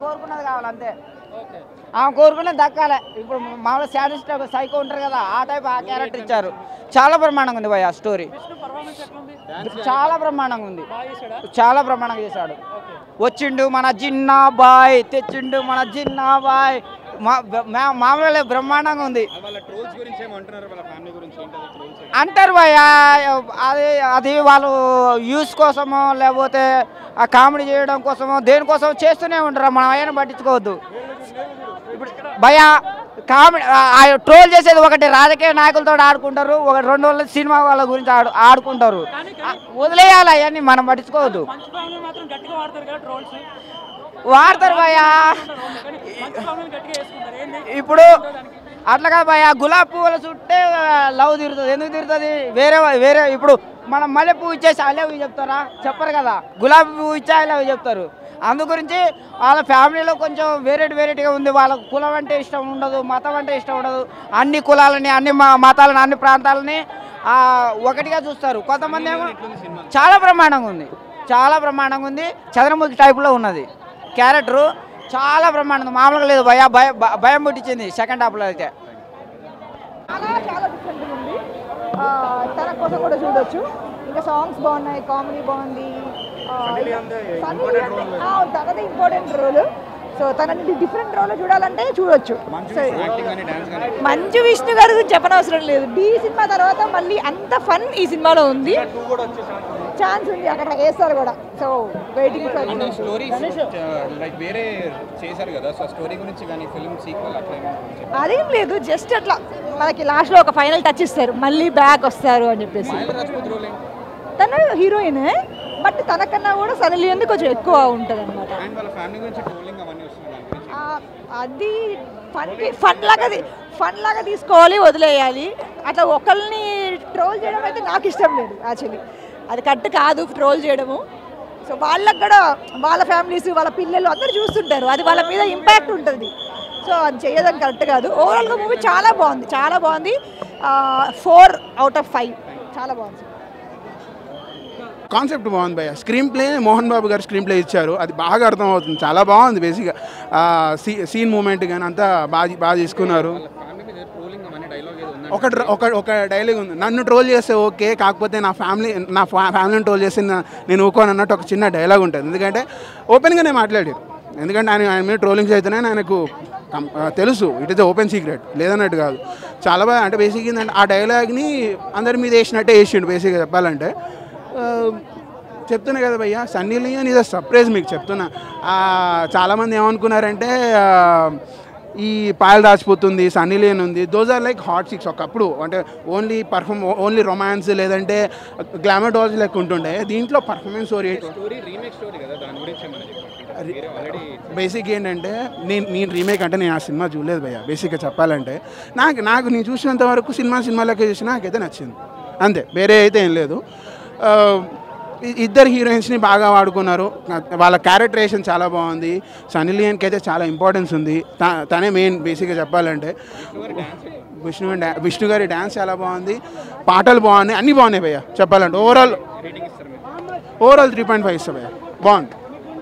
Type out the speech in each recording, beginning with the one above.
కోరుకున్నది కావాలి అంతే ఓకే ఆమె కోరుకున్నది దక్కాలి ఇప్పుడు మామూలు శాడిస్ట్ సైకో ఉంటారు కదా ఆ టైప్ ఆ క్యారెక్టర్ ఇచ్చారు చాలా బ్రహ్మాండంగా ఉంది భయ్య ఆ స్టోరీ విష్ణు పర్ఫార్మెన్స్ ఎట్లుంది చాలా బ్రహ్మాండంగా ఉంది బాగా చేశాడా చాలా బ్రహ్మాండంగా చేశాడు ఓకే వచ్చిండు మన జిన్నా బాయ్ తెచ్చిండు మన జిన్నా బాయ్ మా మా- మామూలు బ్రహ్మాండంగా ఉంది వాళ్ళ ట్రోల్స్ గురించి ఏమంటున్నారు వాళ్ళ ఫ్యామిలీ గురించి ఏంటది ట్రోల్స్ అంటారు భయ్య అది అది వాళ్ళు యూస్ కోసమో లేకపోతే ఆ కామెడీ చేయడం కోసమో దేనికోసం చేస్తూనే ఉంటారు మనం ఆయన పట్టించుకోవద్దు ఇప్పుడు భయ కామెడీ ట్రోల్ చేసేది ఒకటి రాజకీయ నాయకులతో ఆడుకుంటారు ఒక రెండు రోజులు సినిమా వాళ్ళ గురించి ఆడు ఆడుకుంటారు ఆ, వదిలేయాలి అవన్నీ మనం పట్టించుకోవద్దు మంచి ఫ్యామిలీ మాత్రం గట్టిగా వాడతారు కదా ట్రోల్స్ వాడతారు భయ మంచి ఫ్యామిలీ గట్టిగా వేసుకుంటారు ఏంది ఇప్పుడు అట్లా కాదు భయ గులాబీ పువ్వుల చుట్టే లవ్ తిరుగుతుంది ఎందుకు తిరుగుతుంది వేరే వా- వేరే ఇప్పుడు మనం మల్లె పువ్వు ఇచ్చేసి ఐ లవ్ యూ చెప్తారా చెప్పరు కదా గులాబీ పువ్వు ఇచ్చే ఐ లవ్ యూ చెప్తారు అందు గురించి వాళ్ళ ఫ్యామిలీలో కొంచెం వేరేటి వేరేటిగా ఉంది వాళ్ళ కులం అంటే ఇష్టం ఉండదు మతం అంటే ఇష్టం ఉండదు అన్ని కులాలని అన్ని మ- మతాలని అన్ని ప్రాంతాలని ఆ, ఒకటిగా చూస్తారు కొంతమంది ఏమో చాలా బ్రహ్మాండంగా ఉంది చాలా బ్రహ్మాండంగా ఉంది చంద్రముఖి టైప్లో ఉన్నది క్యారెక్టరు చాలా బ్రహ్మాండంగా మామూలుగా లేదు భయ భయ భ- భయం పుట్టించింది సెకండ్ హాఫ్లో అయితే చాలా చాలా డిఫరెంట్ ఉంది ఆ, తన కోసం కూడా చూడొచ్చు ఇంకా సాంగ్స్ బాగున్నాయి కామెడీ బాగుంది ఆ, సన్నీ లియోన్ ఆ, తనది ఇంపార్టెంట్ రోల్ సో తనని డిఫరెంట్ రోల్ చూడాలంటే చూడొచ్చు సో యాక్టింగ్ కానీ డాన్స్ కానీ మంచు విష్ణు గారి గురించి చెప్పనవసరం లేదు డి సినిమా తర్వాత మళ్ళీ అంత ఫన్ ఈ సినిమాలో ఉంది ఛాన్స్ ఉంది అక్కడ వేస్తారు కూడా so waiting for story like వేరే చేశారు కదా సో స్టోరీ గురించి కానీ ఫిల్మ్ సీక్వెల్ అట్లా ఏమైనా గురించి అదేం లేదు జస్ట్ అట్లా మనకి లాస్ట్లో ఒక ఫైనల్ టచ్ ఇస్తారు మళ్ళీ బ్యాక్ వస్తారు అని చెప్పేసి మాయల రాజ్పూత్ రోల్ ఏంటి తను హీరోయిన్ బట్ తనకన్నా కూడా సనీ లియోన్ కొంచెం ఎక్కువ ఉంటుంది అనమాట అండ్ వాళ్ళ ఫ్యామిలీ గురించి ట్రోలింగ్ అవన్నీ వస్తున్నాయి దాని గురించి అది ఫన్ ఫన్ లాగా ఫన్ లాగా తీసుకోవాలి వదిలేయాలి అట్లా ఒకరిని ట్రోల్ చేయడం అయితే నాకు ఇష్టం లేదు యాక్చువల్లీ అది కరెక్ట్ కాదు ట్రోల్ చేయడము సో వాళ్ళకి కూడా వాళ్ళ ఫ్యామిలీస్ వాళ్ళ పిల్లలు అందరూ చూస్తుంటారు అది వాళ్ళ మీద ఇంపాక్ట్ ఉంటుంది సో అది చేయడం కరెక్ట్ కాదు ఓవరాల్గా మూవీ చాలా బాగుంది చాలా బాగుంది ఫోర్ అవుట్ ఆఫ్ ఫైవ్ చాలా బాగుంది కాన్సెప్ట్ బాగుంది భయ్య స్క్రీన్ ప్లే మోహన్ బాబు గారు స్క్రీన్ ప్లే ఇచ్చారు అది బాగా అర్థమవుతుంది చాలా బాగుంది బేసిక్గా సీ సీన్ మూమెంట్ కానీ అంతా బాగా బాగా తీసుకున్నారు వాళ్ళ ఫ్యామిలీ మీద ట్రోలింగ్ అవన్నీ డైలాగ్ ఏదో ఉందండి ఒక డ్ర- ఒక ఒక డైలాగ్ ఉంది నన్ను ట్రోల్ చేస్తే ఓకే కాకపోతే నా ఫ్యామిలీ నా ఫ్యా- ఫ్యామిలీని ట్రోల్ చేస్తే నా- నేను ఊకోను అన్నట్టు ఒక చిన్న డైలాగ్ ఉంటుంది ఎందుకంటే ఓపెన్గానే మాట్లాడారు ఎందుకంటే ఆయన ఆయన మీద ట్రోలింగ్స్ అయితేనే ఆయనకు కం- ఆ, తెలుసు ఇట్ ఇస్ ఓపెన్ సీక్రెట్ లేదన్నట్టు కాదు చాలా బాగా అంటే బేసిక్ ఏంటంటే ఆ డైలాగ్ని అందరి మీద వేసినట్టే వేసిండు బేసిక్గా చెప్పాలంటే ఆ, చెప్తున్నా కదా భయ్య సన్నీ లియోన్ ఇది సర్ప్రైజ్ మీకు చెప్తున్నా ఆ, చాలామంది ఏమనుకున్నారంటే ఆ, ఈ పాయల్ రాసిపోతుంది సన్నీ లియోన్ ఉంది those are like hot six ఒకప్పుడు అంటే ఓన్లీ పర్ఫామ్ ఓన్లీ రొమాన్స్ లేదంటే గ్లామర్ డాల్స్ లెక్క ఉంటుండే దీంట్లో performance oriented story remake story కదా దాని గురించి ఏమైనా చెప్పండి వేరే ఆల్రెడీ బేసిక్ ఏంటంటే నేను నేను రీమేక్ అంటే నేను ఆ సినిమా చూడలేదు భయ్య బేసిక్గా చెప్పాలంటే నాకు నాకు నేను చూసినంత వరకు సినిమా సినిమా లెక్క చూసి నాకైతే నచ్చింది అంతే వేరే అయితే ఏం లేదు ఆ, ఇ- ఇద్దరు హీరోయిన్స్ని బాగా వాడుకున్నారు వాళ్ళ క్యారెక్టరేషన్ చాలా బాగుంది సన్నీ లియన్కి అయితే చాలా ఇంపార్టెన్స్ ఉంది త- తనే మెయిన్ బేసిక్గా చెప్పాలంటే విష్ణు గారి డా- విష్ణు గారి డ్యాన్స్ చాలా బాగుంది పాటలు బాగున్నాయి అన్నీ బాగున్నాయి భయ్య చెప్పాలంటే ఓవరాల్ రేటింగ్ ఇస్తారు మీరు ఓవరాల్ త్రీ పాయింట్ ఫైవ్ ఇస్తా భయ్య బాగుంది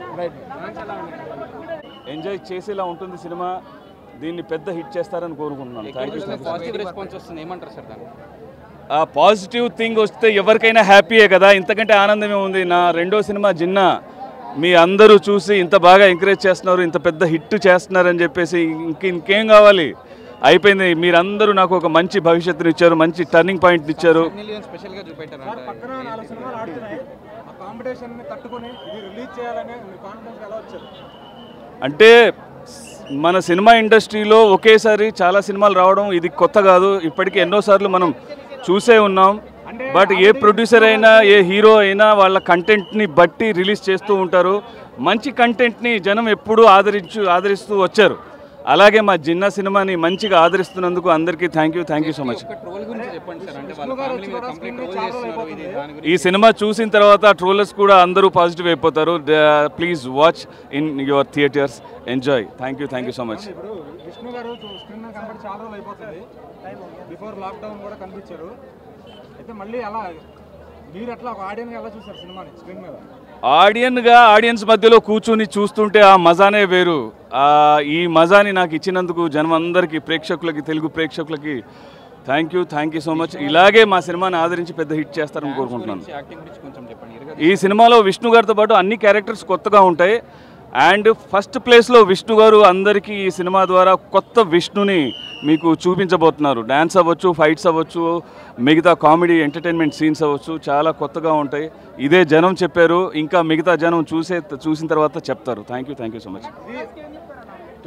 ఎంజాయ్ చేసేలా ఉంటుంది సినిమా దీన్ని పెద్ద హిట్ చేస్తారని కోరుకుంటున్నాను థ్యాంక్ యూ పాజిటివ్ రెస్పాన్స్ వస్తుంది ఏమంటారు సార్ దాన్ని ఆ పాజిటివ్ థింగ్ వస్తే ఎవరికైనా హ్యాపీయే కదా ఇంతకంటే ఆనందమే ఉంది నా రెండో సినిమా జిన్నా మీ అందరూ చూసి ఇంత బాగా ఎంకరేజ్ చేస్తున్నారు ఇంత పెద్ద హిట్ చేస్తున్నారని చెప్పేసి ఇంక ఇంకేం కావాలి అయిపోయింది మీరందరూ నాకు ఒక మంచి భవిష్యత్తుని ఇచ్చారు మంచి టర్నింగ్ పాయింట్ ఇచ్చారు సన్నీ లియోన్ స్పెషల్గా చూపెట్టారు పక్కన నాలుగు సినిమాలు ఆడుతున్నాయి ఆ కాంపిటీషన్ ని తట్టుకొని ఇది రిలీజ్ చేయాలని మీరు కాన్ఫిడెన్స్ ఎలా వచ్చారు అంటే మన సినిమా ఇండస్ట్రీలో ఒకేసారి చాలా సినిమాలు రావడం ఇది కొత్త కాదు ఇప్పటికీ ఎన్నోసార్లు మనం చూసే ఉన్నాం బట్ ఏ ప్రొడ్యూసర్ అయినా ఏ హీరో అయినా వాళ్ళ కంటెంట్ని బట్టి రిలీజ్ చేస్తూ ఉంటారు మంచి కంటెంట్ని జనం ఎప్పుడూ ఆదరించు ఆదరిస్తూ వచ్చారు అలాగే మా జిన్నా సినిమాని మంచిగా ఆదరిస్తున్నందుకు అందరికీ thank you thank you so much ఒక ట్రోల్ గురించి చెప్పండి సార్ అంటే వాళ్ళ ఫ్యామిలీ మీద కంప్లీట్ ట్రోల్ చేస్తున్నారు ఇది దాని గురించి ఈ సినిమా చూసిన తర్వాత ట్రోలర్స్ కూడా అందరూ పాజిటివ్ అయిపోతారు please watch in your theatres enjoy thank you thank you so much ఇప్పుడు విష్ణు గారు స్క్రీన్ మీద కనబడి చాలా రోజులు అయిపోతుంది బిఫోర్ లాక్డౌన్ కూడా కనిపించారు అయితే మళ్ళీ అలా మీరు ఎట్లా ఒక ఆడియన్స్ ఎలా చూసారు సినిమాని స్క్రీన్ మీద ఆడియన్గా ఆడియన్స్ మధ్యలో కూర్చుని చూస్తుంటే ఆ మజానే వేరు ఆ, ఈ మజాని నాకు ఇచ్చినందుకు జనం అందరికీ ప్రేక్షకులకి తెలుగు ప్రేక్షకులకి thank you thank you so much ఇలాగే మా సినిమాని ఆదరించి పెద్ద హిట్ చేస్తారని కోరుకుంటున్నాను యాక్టింగ్ గురించి కొంచెం చెప్పండి ఇరుగా ఈ సినిమాలో విష్ణు గారితో పాటు అన్ని క్యారెక్టర్స్ కొత్తగా ఉంటాయి అండ్ ఫస్ట్ ప్లేస్లో విష్ణు గారు అందరికీ ఈ సినిమా ద్వారా కొత్త విష్ణుని మీకు చూపించబోతున్నారు డ్యాన్స్ అవ్వచ్చు ఫైట్స్ అవ్వచ్చు మిగతా కామెడీ ఎంటర్టైన్మెంట్ సీన్స్ అవ్వచ్చు చాలా కొత్తగా ఉంటాయి ఇదే జనం చెప్పారు ఇంకా మిగతా జనం చూసే చూసిన తర్వాత చెప్తారు thank you thank you so much